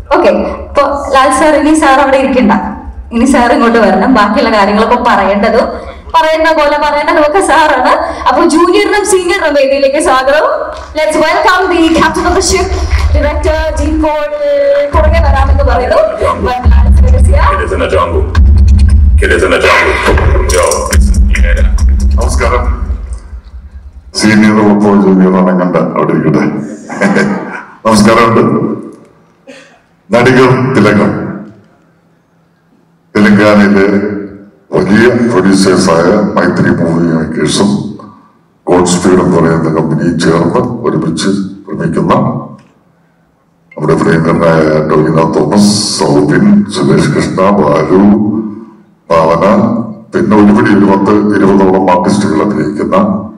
Okay ഇപ്പൊ Lal sir ഇനി sir അവിടെ ഇരിക്കണ്ട ഇനി സാർ ഇങ്ങോട്ട് വരണം ബാക്കിയുള്ള കാര്യങ്ങളൊക്കെ പറയേണ്ടതും പറയുന്ന പോലെ പറയേണ്ടതും ഒക്കെ സാറാണ് അപ്പൊ ജൂനിയറിനും സീനിയറിനും വേദിയിലേക്ക് സ്വാഗതം let's welcome the captain of the ship director ji Paul പുറകെ വരാമെന്ന് പറയുന്നു But let's get this here. It is in the jungle. It is in the jungle. Yo, yeah. നമസ്കാരം സീനിയർ ഉള്ളപ്പോൾ ജൂനിയർ കണ്ട അവിടെ ഇരിക്കട്ടെ നമസ്കാരമുണ്ട് നടികർ തിലകം തെലങ്കാനയിലെ വലിയ പ്രൊഡ്യൂസേഴ്സായ മൈത്രി മൂവി മേക്കേഴ്സും ഗോഡ് സ്പീഡ് എന്ന് പറയുന്ന കമ്പനിയും ചേർന്ന് ഒരുമിച്ച് നിർമ്മിക്കുന്ന നമ്മുടെ പ്രിയങ്കരനായ ടോവിനോ തോമസ് സൗബിൻ സുരേഷ് കൃഷ്ണ ബാലു ഭാവന പിന്നെ ഒരുപടി ഒരു പത്ത് ഇരുപതോളം ആർട്ടിസ്റ്റുകൾ അഭിനയിക്കുന്ന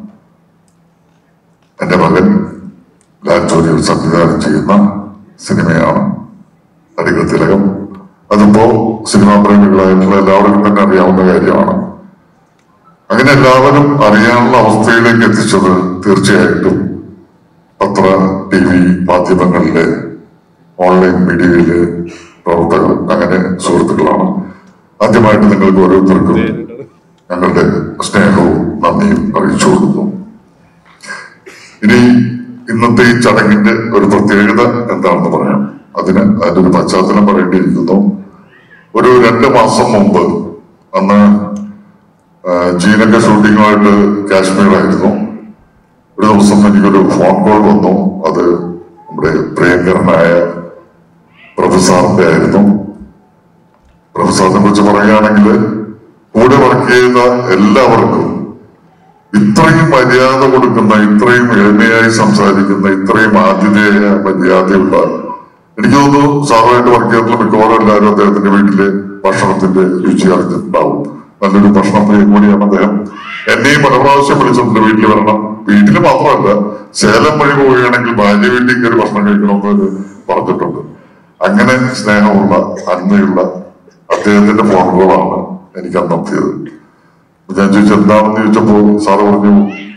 എന്റെ മകൻ ലാൽ ജോലിയിൽ സംവിധാനം ചെയ്യുന്ന സിനിമയാണ് നടികൾ തിലകം അതിപ്പോ സിനിമാ പ്രേമികളായിട്ടുള്ള എല്ലാവർക്കും തന്നെ അറിയാവുന്ന കാര്യമാണ് അങ്ങനെ എല്ലാവരും അറിയാനുള്ള അവസ്ഥയിലേക്ക് എത്തിച്ചത് തീർച്ചയായിട്ടും പത്ര ടി വി മാധ്യമങ്ങളിലെ ഓൺലൈൻ മീഡിയയിലെ പ്രവർത്തകർ അങ്ങനെ സുഹൃത്തുക്കളാണ് ആദ്യമായിട്ട് നിങ്ങൾക്ക് ഓരോരുത്തർക്കും ഞങ്ങളുടെ സ്നേഹവും നന്ദിയും അറിയിച്ചു കൊടുക്കുന്നു ഇനി ഇന്നത്തെ ഈ ചടങ്ങിന്റെ ഒരു പ്രത്യേകത എന്താണെന്ന് പറയാം അതിന് അതിന്റെ ഒരു പശ്ചാത്തലം പറയേണ്ടിയിരിക്കുന്നു ഒരു രണ്ട് മാസം മുമ്പ് അന്ന് ആ, ജീനൊക്കെ ഷൂട്ടിങ്ങുമായിട്ട് കാശ്മീരായിരുന്നു ഒരു ദിവസം എനിക്കൊരു ഫോൺ കോൾ വന്നു അത് നമ്മുടെ പ്രിയങ്കരനായ പ്രൊഫസറിന്റെ ആയിരുന്നു പ്രൊഫസറിനെ കുറിച്ച് പറയുകയാണെങ്കിൽ കൂടെ വർക്ക് ചെയ്ത എല്ലാവർക്കും ഇത്രയും മര്യാദ കൊടുക്കുന്ന ഇത്രയും എളിമയായി സംസാരിക്കുന്ന ഇത്രയും ആതിഥേയ മര്യാദയുള്ള എനിക്ക് തോന്നുന്നു സാറുമായിട്ട് വർക്ക് ചെയ്തിട്ടുള്ള മിക്കവാറും എല്ലാവരും അദ്ദേഹത്തിന്റെ വീട്ടിലെ ഭക്ഷണത്തിന്റെ രുചി അറിഞ്ഞിട്ടുണ്ടാവും നല്ലൊരു ഭക്ഷണം പ്രിയം കൂടിയാണ് അദ്ദേഹം എന്നെയും പല പ്രാവശ്യം വിളിച്ചിട്ടുണ്ട് വീട്ടിൽ വരണം വീട്ടിൽ മാത്രമല്ല സേലം വഴി പോവുകയാണെങ്കിൽ ഭാര്യ വീട്ടിൽ കയറി ഭക്ഷണം കഴിക്കണമെന്ന് പറഞ്ഞിട്ടുണ്ട് അങ്ങനെ സ്നേഹമുള്ള അന്മയുള്ള അദ്ദേഹത്തിന്റെ ഫോൺ കോളാണ് എനിക്ക് അന്ന് എത്തിയത് ഞാൻ ചോദിച്ചു എന്താണെന്ന് ചോദിച്ചപ്പോ സാറ് പറഞ്ഞു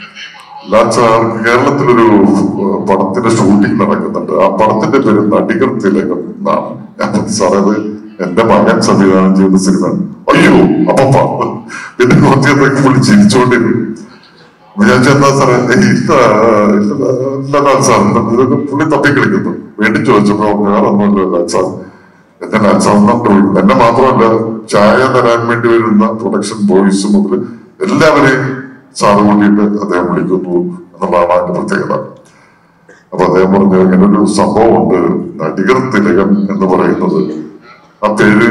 ലാൽ സാർ കേരളത്തിലൊരു ഏഹ്, പടത്തിന്റെ ഷൂട്ടിംഗ് നടക്കുന്നുണ്ട് ആ പടത്തിന്റെ പേര് നടികർ തിലകം എന്നാണ് ഞാൻ പറഞ്ഞു, സാറേ അത് എന്റെ മകൻ സംവിധാനം ചെയ്യുന്ന സിനിമ അയ്യോ അപ്പ പിന്നെ കുറച്ചേക്ക് പുള്ളി ചിരിച്ചോണ്ടിരുന്നു അപ്പൊ ഞാൻ ചെന്നാ സാറേ "ഏയ്, ഇല്ല ഇല്ല, ഇല്ല ലാൽ സാർ ഇതൊക്കെ പുള്ളി തപ്പിക്കളിക്കുന്നു വീണ്ടും ചോദിച്ചപ്പോ വേറെ ഒന്നുമില്ല ലാൽ സാർ എന്നെ ലാൽ സാറിനെ വിളിക്കുന്നു എന്നെ മാത്രമല്ല ചായ തരാൻ വേണ്ടി വരുന്ന പ്രൊഡക്ഷൻ ബോയ്സ് മുതൽ എല്ലാവരെയും സാറ് കൂട്ടിയിട്ട് അദ്ദേഹം വിളിക്കുന്നു എന്നുള്ളതാണ് അതിന്റെ പ്രത്യേകത അപ്പൊ അദ്ദേഹം പറഞ്ഞു ഇങ്ങനെ ഒരു സംഭവമുണ്ട് നടികർ തിലകം എന്ന് പറയുന്നത് ആ പേര്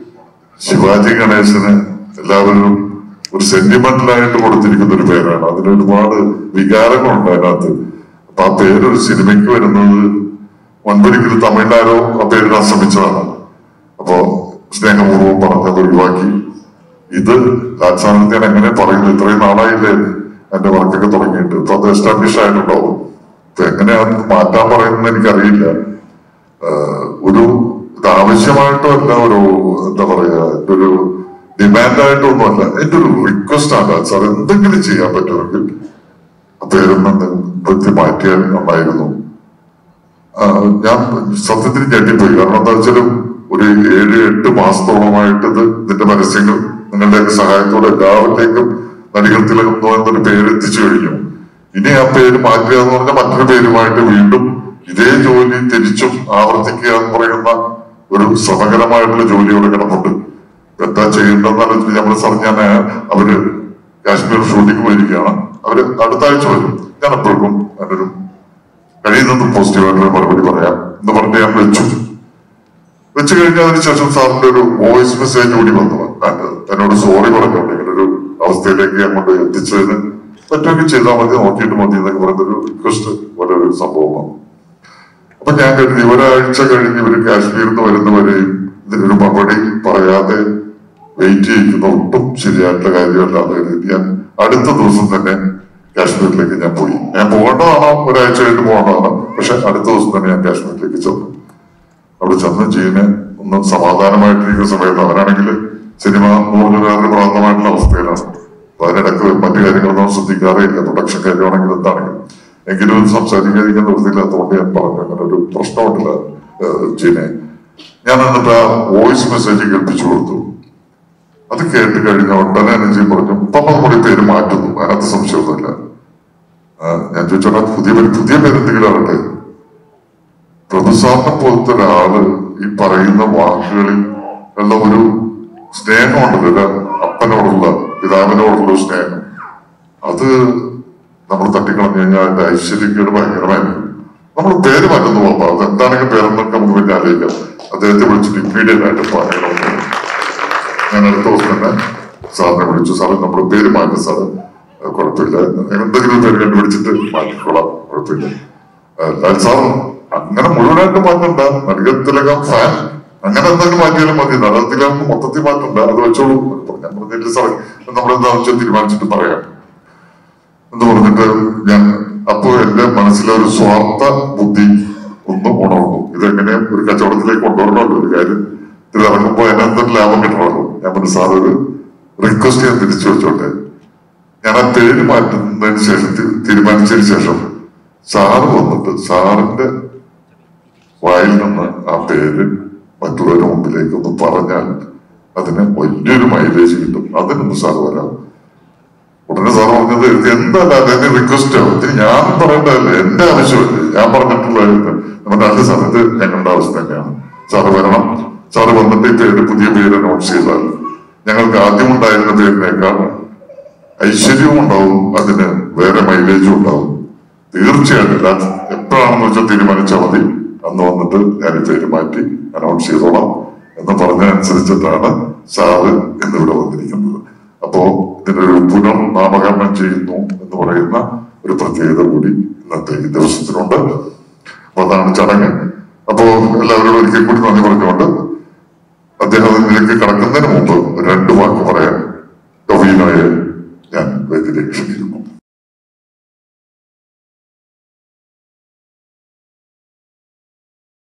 ശിവാജി ഗണേശന് എല്ലാവരും ഒരു സെന്റിമെന്റലായിട്ട് കൊടുത്തിരിക്കുന്ന ഒരു പേരാണ് അതിന് ഒരുപാട് വികാരങ്ങളുണ്ട് അതിനകത്ത് അപ്പൊ ആ പേര് ഒരു സിനിമയ്ക്ക് വരുന്നത് മുൻപൊരിക്കലും തമിഴ്നാരോ ആ പേരിടാൻ ശ്രമിച്ചതാണ് അപ്പോ സ്നേഹപൂർവ്വം പറഞ്ഞത് ഒഴിവാക്കി ഇത് രാജസ്ഥാനത്ത് ഞാൻ എങ്ങനെ പറയുന്നു ഇത്രയും നാളായില്ലേ എന്റെ വർക്കൊക്കെ തുടങ്ങിയിട്ട് ഇപ്പൊ അത് എസ്റ്റാബ്ലിഷ് ആയിട്ടുണ്ടാവും ഇപ്പൊ എങ്ങനെയാണ് മാറ്റാൻ പറയുന്നത് എനിക്കറിയില്ല ആഹ് ഒരു ഇത് ആവശ്യമായിട്ടോ അല്ല ഒരു എന്താ പറയാ എന്റെ ഒരു ഡിമാൻഡായിട്ടൊന്നുമല്ല എന്റെ ഒരു റിക്വസ്റ്റ് ആണ് സാർ എന്തെങ്കിലും ചെയ്യാൻ പറ്റുമെങ്കിൽ ആ പേരൊന്ന് വൃത്തി മാറ്റിയാൽ നന്നായിരുന്നു ആ, ഞാൻ സത്യത്തിൽ ഞെട്ടിപ്പോയി കാരണം എന്താ വെച്ചാലും ഒരു ഏഴ് എട്ട് മാസത്തോളമായിട്ട് ഇത് ഇതിന്റെ പരസ്യങ്ങൾ നിങ്ങളുടെ സഹായത്തോടെ എല്ലാവരിലേക്കും നടികൾ തിലകുന്നു എന്നൊരു പേര് എത്തിച്ചു കഴിഞ്ഞു ഇനി ആ പേര് മാറ്റുക എന്ന് പറഞ്ഞാൽ മറ്റൊരു പേരുമായിട്ട് വീണ്ടും ഇതേ ജോലി തിരിച്ചും ആവർത്തിക്കുക എന്ന് പറയുന്ന ഒരു ശ്രമകരമായിട്ടുള്ള ജോലിയോടെ കിടപ്പുണ്ട് എന്താ ചെയ്യേണ്ടതെന്ന് ആലോചിച്ച് നമ്മൾ സാർ ഞാൻ അവര് കാശ്മീർ ഷൂട്ടിംഗ് പോയിരിക്കുകയാണ് അവര് അടുത്ത ആഴ്ച വരും ഞാൻ എപ്പോഴും അതിനൊരു കഴിയുന്നതും പോസിറ്റീവായിട്ടുള്ള മറുപടി പറയാം എന്ന് പറഞ്ഞ് ഞാൻ വെച്ചു വെച്ച് കഴിഞ്ഞതിന് ശേഷം സാറിന്റെ ഒരു വോയിസ് മെസ്സേജ് കൂടി വന്നു ഞാൻ എന്നോട് സോറി പറഞ്ഞുകൊണ്ട് ഇങ്ങനെ ഒരു അവസ്ഥയിലേക്ക് അങ്ങോട്ട് എത്തിച്ചതിന് പറ്റുമെങ്കിൽ ചെയ്താൽ മതി നോക്കിയിട്ട് മതി എന്നൊക്കെ പറയുന്നൊരു റിക്വസ്റ്റ് പോലെ ഒരു സംഭവമാണ് അപ്പൊ ഞാൻ കരുതി ഒരാഴ്ച കഴിഞ്ഞ് ഇവര് കാശ്മീരിൽ നിന്ന് വരുന്നവരെയും ഇതിനൊരു മറുപടി പറയാതെ വെയിറ്റ് ചെയ്യുന്ന ഒട്ടും ശരിയായിട്ടുള്ള കാര്യമല്ല എന്ന് കരുതി ഞാൻ അടുത്ത ദിവസം തന്നെ കാശ്മീരിലേക്ക് ഞാൻ പോയി ഞാൻ പോകേണ്ടതാണോ ഒരാഴ്ച കഴിഞ്ഞ് പോകേണ്ടതാണ് പക്ഷെ അടുത്ത ദിവസം തന്നെ ഞാൻ കാശ്മീരിലേക്ക് ചെന്നു അവിടെ ചെന്ന് ജീന് ഒന്ന് സമാധാനമായിട്ടിരിക്കുന്ന സമയത്ത് അവനാണെങ്കിൽ സിനിമ നൂറുകാരുടെ പ്രാന്തമായിട്ടുള്ള അവസ്ഥയിലാണ് അപ്പൊ അതിനിടക്ക് മറ്റു കാര്യങ്ങളൊന്നും ശ്രദ്ധിക്കാറേ ഇല്ല പ്രൊഡക്ഷൻ കാര്യമാണെങ്കിൽ എന്താണെങ്കിലും എങ്കിലും ഇത് സംസാരിക്കാതിരിക്കാൻ നിർത്തിയില്ലാത്തതുകൊണ്ട് ഞാൻ പറഞ്ഞു അങ്ങനെ ഒരു പ്രശ്നമുണ്ടല്ല ഏഹ് ജീനെ ഞാൻ എന്നിട്ട് ആ വോയിസ് മെസ്സേജ് കേൾപ്പിച്ചു കൊടുത്തു അത് കേട്ട് കഴിഞ്ഞ ഉടനെ അനുജി പറഞ്ഞു പപ്പ നമ്മുടെ പേര് മാറ്റുന്നു അതിനകത്ത് സംശയമൊന്നുമില്ല ആ, ഞാൻ ചോദിച്ചോട്ടെ പുതിയ പേര് പുതിയ പേര് എന്തെങ്കിലും ആകട്ടെ പ്രഭുസാറിനെ പോലത്തെ ഒരാള് ഈ പറയുന്ന വാക്കുകളിൽ ഉള്ള ഒരു സ്നേഹമുണ്ടല്ലോ ഒരു അപ്പനോടുള്ള പിതാവിനോടുള്ള ഒരു സ്നേഹം അത് നമ്മൾ തട്ടിക്കളഞ്ഞു കഴിഞ്ഞാൽ അതിന്റെ ഐശ്വര്യക്കേട് ഭയങ്കരമായിരുന്നു നമ്മൾ പേര് മാറ്റുന്നു പോകാം അത് എന്താണെങ്കിൽ പേരെന്നൊക്കെ നമുക്ക് പിന്നെ ആലോചിക്കാം അദ്ദേഹത്തെ വിളിച്ചിട്ട് ഇമ്മീഡിയറ്റ് ആയിട്ട് പറയണമെന്ന് ഞാൻ അടുത്ത ദിവസം തന്നെ സാറിനെ വിളിച്ചു സാറ് നമ്മൾ പേര് മാറ്റും സാറ് അത് കുഴപ്പമില്ല എന്തെങ്കിലും പേര് കണ്ടുപിടിച്ചിട്ട് മാറ്റിക്കോളാം കുഴപ്പമില്ല ആ, ലാൽ സാർ അങ്ങനെ മുഴുവനായിട്ട് മാറ്റണ്ട നടികത്തിലകം ഫാൻ അങ്ങനെ എന്തെങ്കിലും മാറ്റിയാലും മതി നഗരത്തിലകം മൊത്തത്തിൽ മാറ്റണ്ട അത് വെച്ചോളൂ ഞാൻ പറഞ്ഞില്ല സാറേ നമ്മളെന്താ വെച്ചാൽ തീരുമാനിച്ചിട്ട് പറയാം എന്ന് പറഞ്ഞിട്ട് ഞാൻ അപ്പോ എന്റെ മനസ്സിലെ ഒരു സ്വാർത്ഥ ബുദ്ധി ഒന്ന് ഉണർന്നു ഇതെങ്ങനെ ഒരു കച്ചവടത്തിലേക്ക് കൊണ്ടുവരണമല്ലോ ഒരു കാര്യം ഇത് ഇറങ്ങുമ്പോ അതിനെന്തൊരു ലാഭം കിട്ടണമല്ലോ ഞാൻ പറഞ്ഞു സാർ ഒരു റിക്വസ്റ്റ് ഞാൻ തിരിച്ചു വെച്ചോട്ടെ ഞാൻ ആ പേര് മാറ്റുന്നതിന് ശേഷം തി- തീരുമാനിച്ചതിന് ശേഷം സാറ് വന്നിട്ട് സാറിന്റെ വായിൽ നിന്ന് ആ പേര് മറ്റുള്ളവരുടെ മുമ്പിലേക്ക് ഒന്ന് പറഞ്ഞാൽ അതിന് വലിയൊരു മൈലേജ് കിട്ടും അതിനൊന്ന് സാറ് വരാം ഉടനെ സാർ പറഞ്ഞത് ഇത് എന്തല്ല അതെന്റെ റിക്വസ്റ്റ് ഇത് ഞാൻ പറയേണ്ടതല്ലേ എന്റെ ആവശ്യമല്ലേ ഞാൻ പറഞ്ഞിട്ടുള്ള നമ്മുടെ അല്ല സാർ ഇത് ഞങ്ങളുടെ ആവശ്യം തന്നെയാണ് സാറ് വരണം സാറ് വന്നിട്ട് ഈ പേര് പുതിയ പേര് അനൗൺസ് ചെയ്താൽ ഞങ്ങൾക്ക് ആദ്യം ഉണ്ടായിരുന്ന പേരിനേക്കാൾ ഐശ്വര്യവും ഉണ്ടാവും അതിന് വേറെ മൈലേജും ഉണ്ടാവും തീർച്ചയായിട്ടും ഞാൻ എപ്പോഴാണെന്ന് വെച്ചാൽ തീരുമാനിച്ചാൽ മതി അന്ന് വന്നിട്ട് ഞാൻ ഈ പേര് മാറ്റി അനൗൺസ് ചെയ്തോളാം എന്ന് പറഞ്ഞതനുസരിച്ചിട്ടാണ് സാറ് എന്നിവിടെ വന്നിരിക്കുന്നത് അപ്പോ ഇതിനൊരു പുനർനാമകരണം ചെയ്യുന്നു എന്ന് പറയുന്ന ഒരു പ്രത്യേകത കൂടി ഇന്നത്തെ ഈ ദിവസത്തിനുണ്ട് അപ്പൊ അതാണ് ചടങ്ങ് അപ്പോ എല്ലാവരോടും ഒരിക്കൽ കൂടി നന്ദി പറഞ്ഞുകൊണ്ട് അദ്ദേഹം അതിലേക്ക് കടക്കുന്ന